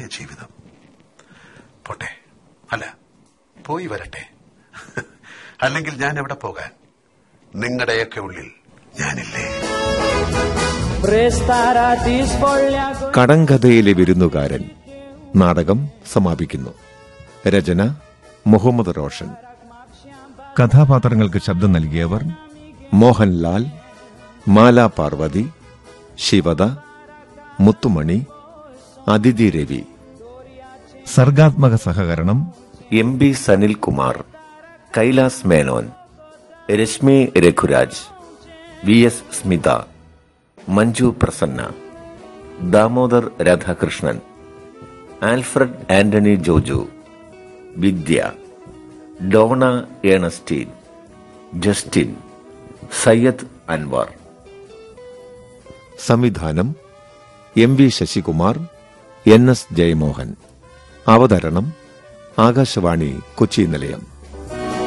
ജീവിതം പോട്ടെ അല്ല പോയി വരട്ടെ അല്ലെങ്കിൽ ഞാൻ എവിടെ പോകാൻ നിങ്ങളുടെയൊക്കെ ഉള്ളിൽ ഞാനില്ലേ കടങ്കഥയിലെ വിരുന്നുകാരൻ നാടകം സമാപിക്കുന്നു രചന മുഹമ്മദ് റോഷൻ കഥാപാത്രങ്ങൾക്ക് ശബ്ദം നൽകിയവർ മോഹൻലാൽ മാല പാർവതി ശിവദ മുത്തുമണി അതിഥി രവി സർഗാത്മക സഹകരണം M B Sanilkumar Kailas Menon Rashmi Raghuraj V S Smitha Manju Prasanna Damodar Radhakrishnan Alfred Antony Joju Vidya Dona Ernestine Justin Sayyid Anwar സംവിധാനം M V Sasikumar N S Jayamohan അവതരണം ആകാശവാണി കൊച്ചി നിലയം